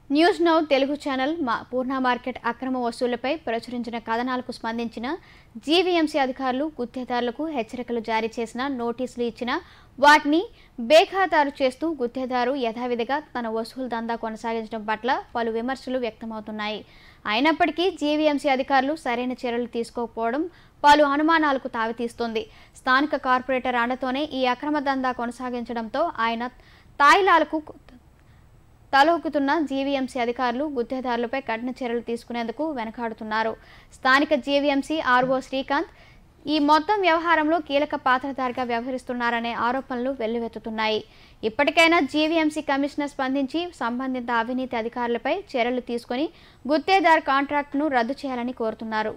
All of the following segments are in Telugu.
న్యూస్ నౌ తెలుగు ఛానల్ మా పూర్ణ మార్కెట్ అక్రమ వసూళ్లపై ప్రచురించిన కథనాలకు స్పందించిన జీవీఎంసీ అధికారులు గుత్తేదారులకు హెచ్చరికలు జారీ చేసిన నోటీసులు ఇచ్చిన వాటిని బేఖాతారు చేస్తూ గుత్తేదారు యథావిధిగా తన వసూలు దందా కొనసాగించడం పట్ల పలు విమర్శలు వ్యక్తమవుతున్నాయి అయినప్పటికీ జీవీఎంసీ అధికారులు సరైన చర్యలు తీసుకోకపోవడం పలు అనుమానాలకు తావితీస్తుంది స్థానిక కార్పొరేటర్ అండతోనే ఈ అక్రమ దందా కొనసాగించడంతో ఆయన తాయిలాలకు తలొక్కుతున్న జీవీఎంసీ అధికారులు గుత్తేదారులపై కఠిన చర్యలు తీసుకునేందుకు వెనకాడుతున్నారు స్థానిక జీవీఎంసీ ఆర్ఓ శ్రీకాంత్ ఈ మొత్తం వ్యవహారంలో కీలక పాత్రధారిగా వ్యవహరిస్తున్నారనే ఆరోపణలు వెల్లువెత్తుతున్నాయి ఇప్పటికైనా జీవీఎంసీ కమిషనర్ స్పందించి సంబంధిత అవినీతి అధికారులపై చర్యలు తీసుకొని గుత్తేదారు కాంట్రాక్టును రద్దు చేయాలని కోరుతున్నారు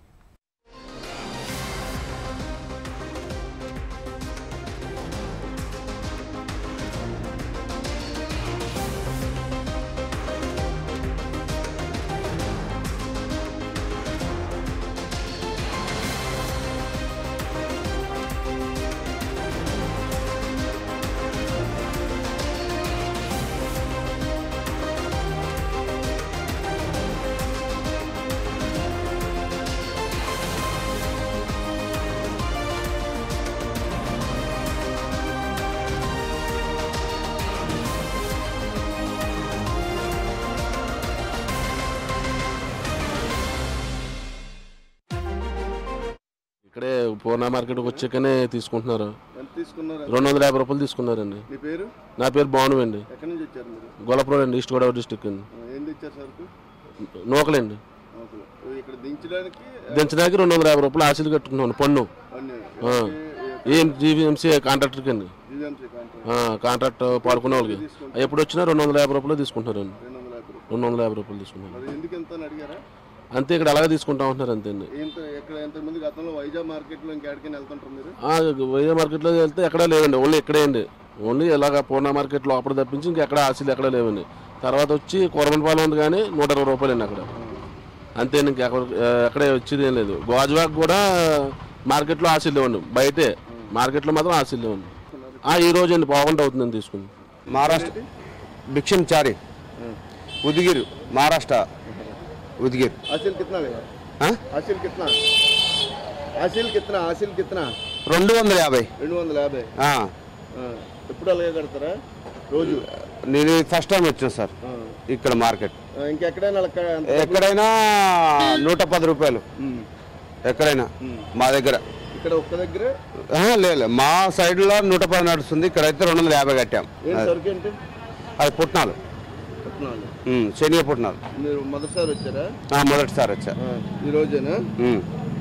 ఇక్కడే పూర్ణ మార్కెట్కి వచ్చాకనే తీసుకుంటున్నారు ఎంత తీసుకున్నారు రెండు వందల యాభై రూపాయలు తీసుకున్నారండి మీ పేరు నా పేరు భాను అండి ఎక్కడి నుంచి వచ్చారు మీరు గొల్లపురం అండి ఈస్ట్ గోదావరి డిస్టిక్ అండి ఆ, ఏం తెచ్చారు సరుకు నూకలండి ఓకే. ఇక్కడ దించడానికి దించడానికి రెండు వందల యాభై రూపాయలు ఆశలు కట్టుకున్నాను పన్ను అన్ని ఆ. ఏం జీవీఎంసీ కాంట్రాక్టర్కి అండి జీఎంసీ కాంట్రాక్ట్ ఆ, కాంట్రాక్ట్ పాడుకునే వాళ్ళకి ఎప్పుడు వచ్చినా రెండు వందల యాభై రూపాయలు తీసుకుంటారండి రెండు వందల యాభై రూపాయలు రెండు వందల యాభై రూపాయలు తీసుకుంటారు మరి ఎందుకు ఎంత అని అడిగారా అంతే ఇక్కడ అలాగే తీసుకుంటా ఉంటున్నారు అంతే అండి ఎంత ఎక్కడ ఎంత మంది గతంలో వైజాగ్ మార్కెట్లో ఇంకెక్కడికైనా వెళ్తుంటారు మీరు ఆ, వైజా మార్కెట్లో వెళ్తే ఎక్కడా లేవండి ఓన్లీ ఇక్కడే అండి ఓన్లీ ఇలాగ పూర్ణ మార్కెట్ లోపల తప్పించి ఇంకెక్కడ ఆశలు ఎక్కడా లేవండి తర్వాత వచ్చి కూరమలపాలెం ఉంది కానీ నూట ఇరవై రూపాయలు అండి అక్కడ అంతే ఇంక ఎక్కడ ఎక్కడే వచ్చేది ఏం లేదు గాజువాక్ కూడా మార్కెట్లో ఆశలు లేవండి బయటే మార్కెట్లో మాత్రం ఆశలు లేవండి ఆ, ఈ రోజు అండి పావుగంట అవుతుందని తీసుకుంది महाराष्ट्र भिक्षम चारी उदगीर महाराष्ट्र उदगीर हासिल कितना भैया हाँ? हासिल कितना हासिल कितना हासिल कितना రెండు వందల యాభై రెండు వందల యాభై ఆ, ఆ. ఎప్పుడు అలాగే కడతారా రోజు నేను ఫస్ట్ టైం వచ్చాను సార్ ఆ. ఇక్కడ మార్కెట్ ఆ, ఇంకెక్కడైనా అలా క- అంత- ఎక్కడైనా నూట పది రూపాయలు ఉమ్. ఎక్కడైనా మా దగ్గర ఇక్కడ ఒక్క దగ్గర ఆహా, లేదు మా సైడ్లో నూట పది నడుస్తుంది ఇక్కడైతే రెండు వందల యాభై కట్టాం ఏం సరుకు ఏంటి అది పుట్నాలు పట్నాలు ఉమ్, శనగ పుట్నాలు మీరు మొదటిసారి వచ్చారా ఆ, మొదటిసారి వచ్చా ఆ, ఈ రోజేనా ఉమ్.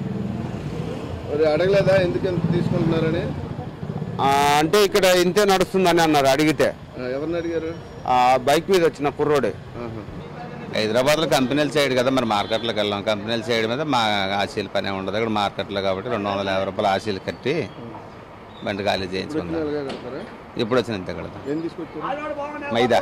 మరి అడగలేదా ఎందుకు ఎంత తీసుకుంటున్నారని ఆ, అంటే ఇక్కడ ఇంతే నడుస్తుందని అన్నారు అడిగితే ఆ, ఎవరిని అడిగారు ఆ బైక్ మీద వచ్చిన కుర్రోడే ఆహా. హైదరాబాద్లో కంపెనీల సైడ్ కదా మరి మార్కెట్లోకి వెళ్ళాం కంపెనీల సైడ్ మీద మా ఆశీల పని ఉండదు ఇక్కడ మార్కెట్లో కాబట్టి రెండు వందల యాభై రూపాయలు ఆశీలు కట్టి బండి ఖాళీ చేయించుకుందాం అలాగే కడతారా ఇప్పుడు వచ్చిన ఇంత ఇక్కడ ఏం తీసుకొచ్చారు మైదా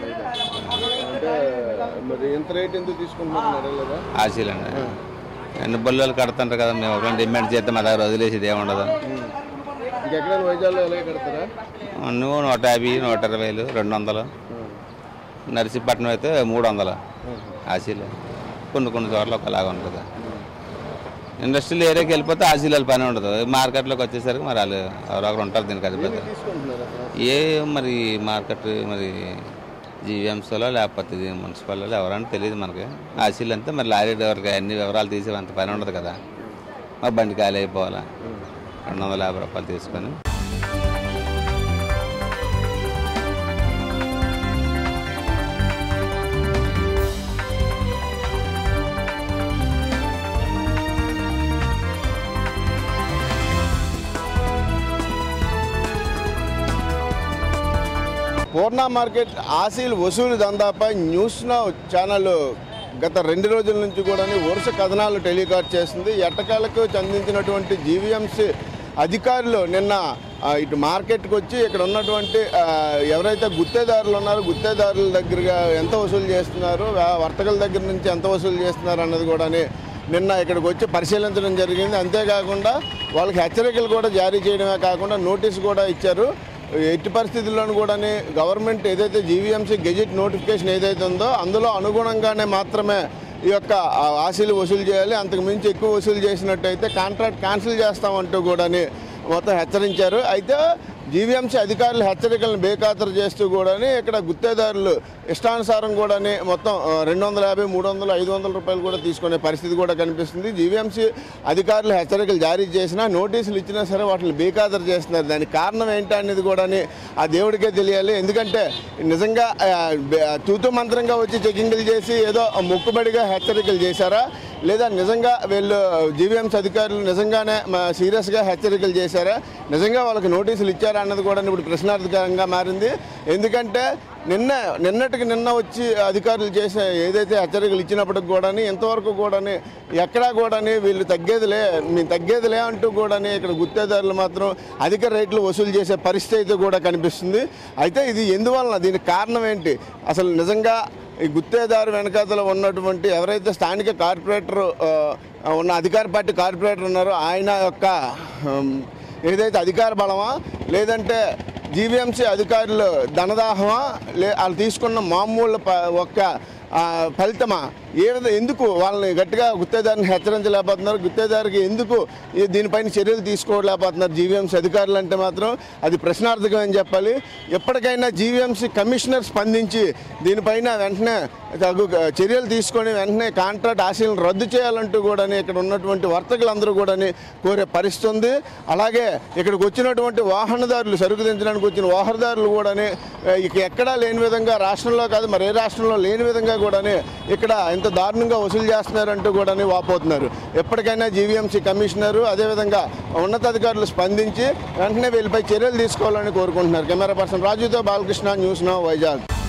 అంటే మరి ఎంత రేట్ ఎందుకు తీసుకుంటున్నారు అడగలేదా ఆశీలు అండి ఎన్ని బళ్ళు కడుతుంటారు కదా మేము ఒకరిని డిమాండ్ చేస్తే మా దగ్గర వదిలేసి ఏముండదు ఇంకెక్కడైనా వైజాగ్లో అలాగే కడతారా నువ్వు నూట యాభై నూట ఇరవైలు రెండు వందలు నర్సీపట్నం అయితే మూడు వందలు ఆశీలు కొన్ని కొన్ని చోట్ల ఒకలాగా ఉంటుంది ఇండస్ట్రియల్ ఏరియాకి వెళ్ళిపోతే ఆశీలాల పని ఉండదు మార్కెట్లోకి వచ్చేసరికి మరి వాళ్ళు ఎవరో ఒకరు ఉంటారు దీనికి అధిపతి తీసుకుంటున్నారు అసలు ఏ మరి మార్కెట్ మరి జీవీఎంసీలో లేకపోతే ఇది మున్సిపాలిటీలో ఎవరైనా తెలియదు మనకి ఆశీలు అంతే మరి లారీ డ్రైవర్కి అన్ని వివరాలు తీసే అంత పని ఉండదు కదా మా బండి ఖాళీ అయిపోవాలా రెండు వందల యాభై రూపాయలు తీసుకొని పూర్ణ మార్కెట్ ఆశీల్ వసూలు దందాపై న్యూస్ నౌ ఛానల్ గత రెండు రోజుల నుంచి కూడా వరుస కథనాలు టెలికాస్ట్ చేస్తుంది ఎట్టకాలకు చెందించినటువంటి జీవీఎంసీ అధికారులు నిన్న ఆ, ఇటు మార్కెట్కి వచ్చి ఇక్కడ ఉన్నటువంటి ఆ, ఎవరైతే గుత్తేదారులు ఉన్నారో గుత్తేదారుల దగ్గరగా ఎంత వసూలు చేస్తున్నారు వా- వర్తకుల దగ్గర నుంచి ఎంత వసూలు చేస్తున్నారు అన్నది కూడా నిన్న ఇక్కడికి వచ్చి పరిశీలించడం జరిగింది అంతేకాకుండా వాళ్ళకి హెచ్చరికలు కూడా జారీ చేయడమే కాకుండా నోటీస్ కూడా ఇచ్చారు ఎట్టి పరిస్థితుల్లోనూ కూడా గవర్నమెంట్ ఏదైతే జీవీఎంసీ గెజెట్ నోటిఫికేషన్ ఏదైతే ఉందో అందులో అనుగుణంగానే మాత్రమే ఈ యొక్క ఆ, ఆశీలు వసూలు చేయాలి అంతకు మించి ఎక్కువ వసూలు చేసినట్టయితే కాంట్రాక్ట్ క్యాన్సిల్ చేస్తామంటూ కూడా మొత్తం హెచ్చరించారు అయితే జీవీఎంసీ అధికారులు హెచ్చరికలను బేఖాతరు చేస్తూ కూడా ఇక్కడ గుత్తేదారులు ఇష్టానుసారం కూడా మొత్తం రెండు వందల యాభై మూడు వందలు ఐదు వందల రూపాయలు కూడా తీసుకునే పరిస్థితి కూడా కనిపిస్తుంది జీవీఎంసీ అధికారులు హెచ్చరికలు జారీ చేసినా నోటీసులు ఇచ్చినా సరే వాటిని బేఖాతరు చేస్తున్నారు దానికి కారణం ఏంటి అనేది కూడా ఆ దేవుడికే తెలియాలి ఎందుకంటే నిజంగా ఆ, బే- తూతు మంత్రంగా వచ్చి చెకింగ్లు చేసి ఏదో మొక్కుబడిగా హెచ్చరికలు చేశారా లేదా నిజంగా వీళ్ళు జీవీఎంసీ అధికారులు నిజంగానే మ- సీరియస్గా హెచ్చరికలు చేశారా నిజంగా వాళ్ళకి నోటీసులు ఇచ్చారా అన్నది కూడా ఇప్పుడు ప్రశ్నార్థకంగా మారింది ఎందుకంటే నిన్న నిన్నటికి నిన్న వచ్చి అధికారులు చేసే ఏదైతే హెచ్చరికలు ఇచ్చినప్పటికి కూడా ఇంతవరకు కూడా ఎక్కడా కూడా వీళ్ళు తగ్గేదిలే మేము తగ్గేదిలే అంటూ కూడా ఇక్కడ గుత్తేదారులు మాత్రం అధిక రేట్లు వసూలు చేసే పరిస్థితి అయితే కూడా కనిపిస్తుంది అయితే ఇది ఎందువలన దీనికి కారణం ఏంటి అసలు నిజంగా ఈ గుత్తేదారు వెనకాతల ఉన్నటువంటి ఎవరైతే స్థానిక కార్పొరేటర్ ఆ, ఉన్న అధికార పార్టీ కార్పొరేటర్ ఉన్నారో ఆయన యొక్క ఉమ్, ఏదైతే అధికార బలమా లేదంటే జీవీఎంసీ అధికారులు ధనదాహమా లే వాళ్ళు తీసుకున్న మామూలు ప- ఒక్క ఆ, ఫలితమా ఏ విధ ఎందుకు వాళ్ళని గట్టిగా గుత్తేదారిని హెచ్చరించలేకపోతున్నారు గుత్తేదారికి ఎందుకు ఈ దీనిపైన చర్యలు తీసుకోలేకపోతున్నారు జీవీఎంసీ అధికారులు అంటే మాత్రం అది ప్రశ్నార్థకం అని చెప్పాలి ఎప్పటికైనా జీవీఎంసీ కమిషనర్ స్పందించి దీనిపైన వెంటనే తగు చర్యలు తీసుకొని వెంటనే కాంట్రాక్ట్ ఆశలను రద్దు చేయాలంటూ కూడా ఇక్కడ ఉన్నటువంటి వర్తకులందరూ కూడా కోరే పరిస్థితి ఉంది అలాగే ఇక్కడికి వచ్చినటువంటి వాహనదారులు సరుకు దించడానికి వచ్చిన వాహనదారులు కూడా ఇక ఎక్కడా లేని విధంగా రాష్ట్రంలో కాదు మరి ఏ రాష్ట్రంలో లేని విధంగా కూడా ఇక్కడ ఇంత దారుణంగా వసూలు చేస్తున్నారంటూ కూడా వాపోతున్నారు ఎప్పటికైనా జీవీఎంసీ కమిషనరు అదేవిధంగా ఉన్నతాధికారులు స్పందించి వెంటనే వీళ్ళపై చర్యలు తీసుకోవాలని కోరుకుంటున్నారు కెమెరా పర్సన్ రాజుతో బాలకృష్ణ న్యూస్ నో వైజాగ్